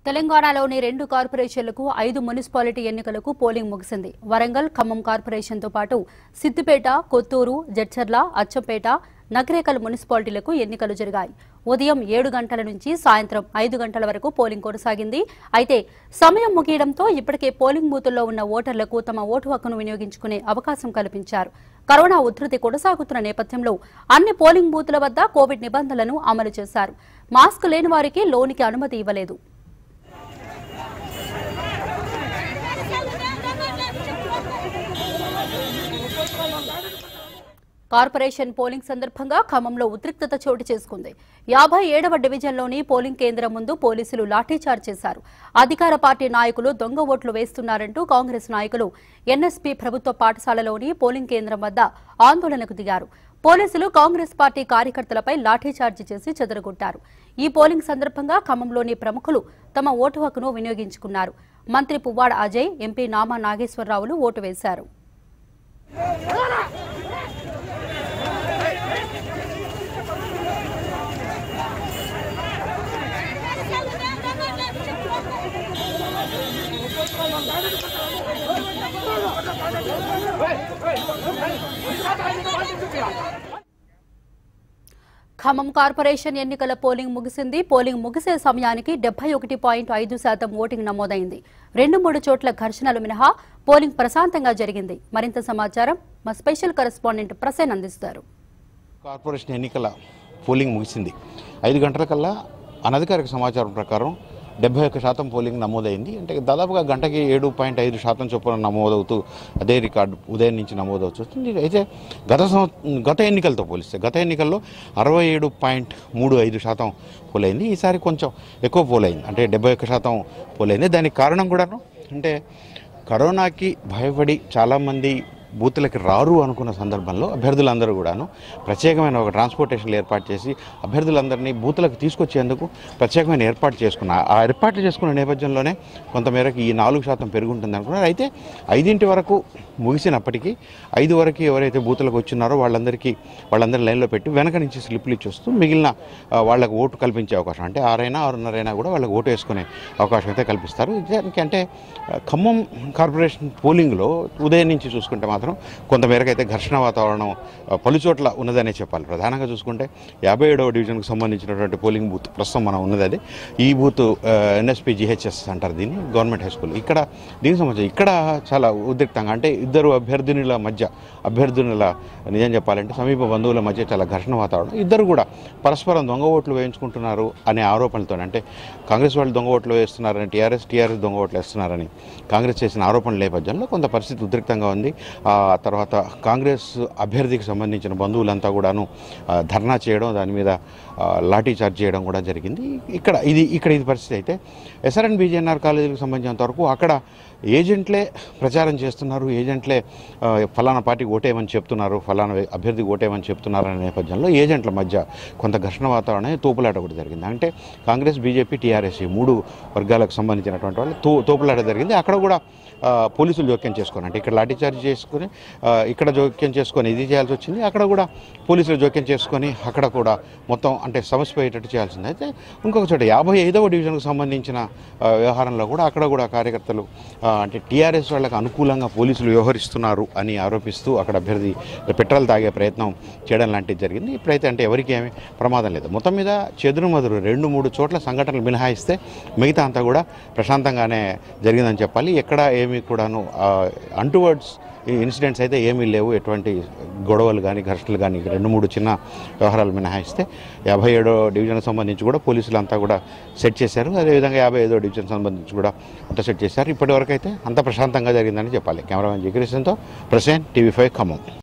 తెలంగాణలోని రెండు కార్పొరేషన్లకు ఐదు మున్సిపాలిటీ ఎన్నికలకు పోలింగ్ ముగిసింది వరంగల్ ఖమ్మం కార్పొరేషన్తో పాటు సిద్దిపేట కొత్తూరు జడ్చర్ల అచ్చంపేట నగరేకల్ మున్సిపాలిటీలకు ఎన్నికలు జరిగాయి ఉదయం ఏడు గంటల నుంచి సాయంత్రం ఐదు గంటల వరకు పోలింగ్ కొనసాగింది అయితే సమయం ముగియడంతో ఇప్పటికే పోలింగ్ బూతుల్లో ఉన్న ఓటర్లకు తమ ఓటు హక్కును వినియోగించుకునే అవకాశం కల్పించారు కరోనా ఉధృతి కొనసాగుతున్న నేపథ్యంలో అన్ని పోలింగ్ బూతుల వద్ద కోవిడ్ నిబంధనలను అమలు చేశారు మాస్క్ లేని వారికి లోనికి అనుమతి ఇవ్వలేదు కార్పొరేషన్ పోలింగ్ సందర్భంగా ఖమ్మంలో ఉద్రిక్తత చోటు చేసుకుంది యాభై ఏడవ డివిజన్లోని పోలింగ్ కేంద్రం ముందు పోలీసులు లాఠీచార్జ్ చేశారు అధికార పార్టీ నాయకులు దొంగ ఓట్లు వేస్తున్నారంటూ కాంగ్రెస్ నాయకులు ఎన్ఎస్పీ ప్రభుత్వ పాఠశాలలోని పోలింగ్ కేంద్రం వద్ద ఆందోళనకు దిగారు పోలీసులు కాంగ్రెస్ పార్టీ కార్యకర్తలపై లాఠీచార్జి చేసి చెదరగొట్టారు ఈ పోలింగ్ సందర్భంగా ఖమ్మంలోని ప్రముఖులు తమ ఓటు హక్కును వినియోగించుకున్నారు మంత్రి పువ్వాడ అజయ్ ఎంపీ నామా నాగేశ్వరరావులు ఓటు వేశారు ఖమ్మం కార్పొరేషన్ ఎన్నికల పోలింగ్ ముగిసింది పోలింగ్ ముగిసే సమయానికి డెబ్బై ఒకటి పాయింట్ ఐదు శాతం ఓటింగ్ నమోదైంది రెండు మూడు చోట్ల ఘర్షణలు మినహా పోలింగ్ ప్రశాంతంగా జరిగింది మరింత సమాచారం మా స్పెషల్ కరెస్పాండెంట్ ప్రసేన్ అందిస్తారు కార్పొరేషన్ ఎన్నికల పోలింగ్ ముగిసింది ఐదు గంటల కల్లా అనధికారిక సమాచారం ప్రకారం డెబ్బై ఒక్క శాతం పోలింగ్ నమోదైంది అంటే దాదాపుగా గంటకి ఏడు పాయింట్ ఐదు శాతం చొప్పున నమోదవుతూ అదే రికార్డు ఉదయం నుంచి నమోదవుతూ వస్తుంది అయితే గత సంవ- గత ఎన్నికలతో పోలిస్తే గత ఎన్నికల్లో అరవై ఏడు పాయింట్ మూడు ఐదు శాతం పోలైంది ఈసారి కొంచెం ఎక్కువ పోలైంది అంటే డెబ్బై ఒక్క శాతం పోలైంది దానికి కారణం కూడాను అంటే కరోనాకి భయపడి చాలామంది బూతులకి రారు అనుకున్న సందర్భంలో అభ్యర్థులందరూ కూడాను ప్రత్యేకమైన ఒక ట్రాన్స్పోర్టేషన్లు ఏర్పాటు చేసి అభ్యర్థులందరినీ బూతులకు తీసుకొచ్చేందుకు ప్రత్యేకమైన ఏర్పాటు చేసుకున్న ఆ ఏర్పాట్లు చేసుకున్న నేపథ్యంలోనే కొంతమేరకు ఈ నాలుగు శాతం పెరుగుంటుంది అనుకున్నారు అయితే ఐదింటి వరకు ముగిసినప్పటికీ ఐదు వరకు ఎవరైతే బూతులకు వచ్చినారో వాళ్ళందరికీ వాళ్ళందరి లైన్లో పెట్టి వెనక నుంచి స్లిప్లు ఇచ్చేస్తూ మిగిలిన ఆ, వాళ్ళకు ఓటు కల్పించే అవకాశం అంటే ఆరైనా ఆరున్నరైనా కూడా వాళ్ళకి ఓటు వేసుకునే అవకాశం అయితే కల్పిస్తారు నిజానికి అంటే ఆ, ఖమ్మం కార్పొరేషన్ పోలింగ్లో ఉదయం నుంచి చూసుకుంటే మాత్రం కొంతమేరకు అయితే ఘర్షణ వాతావరణం ఆ, పలుచోట్ల ఉన్నదనే చెప్పాలి ప్రధానంగా చూసుకుంటే యాభై ఏడవ డివిజన్కి సంబంధించినటువంటి పోలింగ్ బూత్ ప్రస్తుతం మనం ఉన్నది అది ఈ బూత్ ఎన్ఎస్పి జిహెచ్ఎస్ అంటారు దీన్ని గవర్నమెంట్ హై స్కూల్ ఇక్కడ దీనికి సంబంధించి ఇక్కడ చాలా ఉద్రిక్తంగా అంటే ఇద్దరు అభ్యర్థినుల మధ్య అభ్యర్థినుల నిజం చెప్పాలంటే సమీప బంధువుల మధ్య చాలా ఘర్షణ వాతావరణం ఇద్దరు కూడా పరస్పరం దొంగ ఓట్లు వేయించుకుంటున్నారు అనే ఆరోపణలతో అంటే కాంగ్రెస్ వాళ్ళు దొంగ ఓట్లు వేస్తున్నారని టీఆర్ఎస్ టీఆర్ఎస్ దొంగ ఓట్లు వేస్తున్నారని కాంగ్రెస్ చేసిన ఆరోపణల నేపథ్యంలో కొంత పరిస్థితి ఉద్రిక్తంగా ఉంది ఆ తర్వాత కాంగ్రెస్ అభ్యర్థికి సంబంధించిన బంధువులంతా కూడాను ఆ, ధర్నా చేయడం దాని మీద ఆ, లాఠీ చార్జ్ చేయడం కూడా జరిగింది ఇక్కడ ఇది ఇక్కడ ఇది పరిస్థితి అయితే ఎస్ఆర్ఎన్ బీజేఎన్ఆర్ కాలేజీలకు సంబంధించినంత వరకు అక్కడ ఏజెంట్లే ప్రచారం చేస్తున్నారు ఏజెంట్లే ఆ, ఫలానా పార్టీకి ఓటేయమని చెప్తున్నారు ఫలానా అభ్యర్థికి ఓటేయమని చెప్తున్నారు అనే నేపథ్యంలో ఏజెంట్ల మధ్య కొంత ఘర్షణ వాతావరణం తోపులాట కూడా జరిగింది అంటే కాంగ్రెస్ బీజేపీ టీఆర్ఎస్ ఈ మూడు వర్గాలకు సంబంధించినటువంటి వాళ్ళు తో తోపులాట జరిగింది అక్కడ కూడా ఆ, పోలీసులు జోక్యం చేసుకొని అంటే ఇక్కడ లాఠీచార్జ్ చేసుకొని ఆ, ఇక్కడ జోక్యం చేసుకొని ఇది చేయాల్సి వచ్చింది అక్కడ కూడా పోలీసులు జోక్యం చేసుకొని అక్కడ కూడా మొత్తం అంటే సమస్య పోయేటట్టు చేయాల్సింది అయితే ఇంకొక చోట యాభై ఐదవ డివిజన్కు సంబంధించిన ఆ, వ్యవహారంలో కూడా అక్కడ కూడా కార్యకర్తలు ఆ, అంటే టీఆర్ఎస్ వాళ్ళకి అనుకూలంగా పోలీసులు వ్యవహరిస్తున్నారు అని ఆరోపిస్తూ అక్కడ అభ్యర్థి పెట్రోల్ తాగే ప్రయత్నం చేయడం లాంటిది జరిగింది ఇప్పుడైతే అంటే ఎవరికి ఏమీ ప్రమాదం లేదు మొత్తం మీద చెదురు మదురు రెండు మూడు చోట్ల సంఘటనలు మినహాయిస్తే మిగతా అంతా కూడా ప్రశాంతంగానే జరిగిందని చెప్పాలి ఎక్కడ ఏమీ కూడాను అంటువర్డ్స్ ఇన్సిడెంట్స్ అయితే ఏమీ లేవు ఎటువంటి గొడవలు కానీ ఘర్షణలు కానీ రెండు మూడు చిన్న వ్యవహారాలు మినహాయిస్తే యాభై ఏడో డివిజన్కి సంబంధించి కూడా పోలీసులు అంతా కూడా సెట్ చేశారు అదేవిధంగా యాభై ఐదో డివిజన్ సంబంధించి కూడా అంతా సెట్ చేశారు ఇప్పటివరకు అయితే అంత ప్రశాంతంగా జరిగిందని చెప్పాలి కెమెరామెన్ జిగ్రేషన్తో ప్రసేన్ టీవీ ఫైవ్ ఖమ్మం